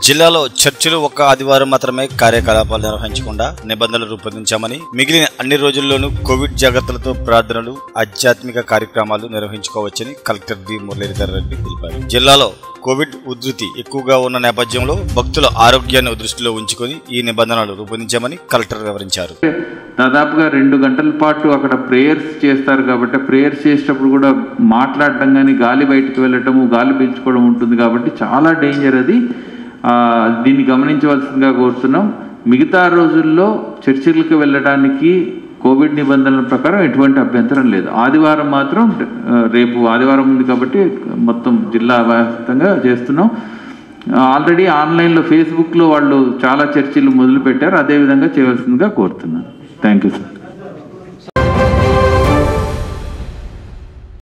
జిల్లాలో చర్చిలు ఒక్క ఆదివారం మాత్రమే కార్యకలాపాలు నిర్వహించకుండా నిబంధనలు రూపొందించామని మిగిలిన అన్ని రోజుల్లోనూ కోవిడ్ జాగ్రత్తలతో ప్రార్థనలు ఆధ్యాత్మిక కార్యక్రమాలు నిర్వహించుకోవచ్చని కలెక్టర్ డి మురళీధర్ రెడ్డి తెలిపారు జిల్లాలో కోవిడ్ ఉధృతి ఎక్కువగా ఉన్న నేపథ్యంలో భక్తుల ఆరోగ్యాన్ని దృష్టిలో ఉంచుకొని ఈ నిబంధనలు రూపొందించామని కలెక్టర్ వివరించారు దాదాపుగా రెండు గంటల పాటు అక్కడ ప్రేయర్స్ చేస్తారు కాబట్టి ప్రేయర్స్ చేసేటప్పుడు కూడా మాట్లాడటం కానీ గాలి బయటకు వెళ్ళటము గాలి పీల్చుకోవడం ఉంటుంది కాబట్టి చాలా డేంజర్ అది ఆ, దీన్ని గమనించవలసిందిగా కోరుతున్నాం మిగతా రోజుల్లో చర్చిలకు వెళ్ళడానికి కోవిడ్ నిబంధనల ప్రకారం ఎటువంటి అభ్యంతరం లేదు ఆదివారం మాత్రం ఆ, రేపు ఆదివారం ఉంది కాబట్టి మొత్తం జిల్లా వ్యాప్తంగా చేస్తున్నాం ఆల్రెడీ ఆన్లైన్లో ఫేస్బుక్లో వాళ్ళు చాలా చర్చిలు మొదలుపెట్టారు అదేవిధంగా చేయవలసిందిగా కోరుతున్నాను థ్యాంక్ యూ సార్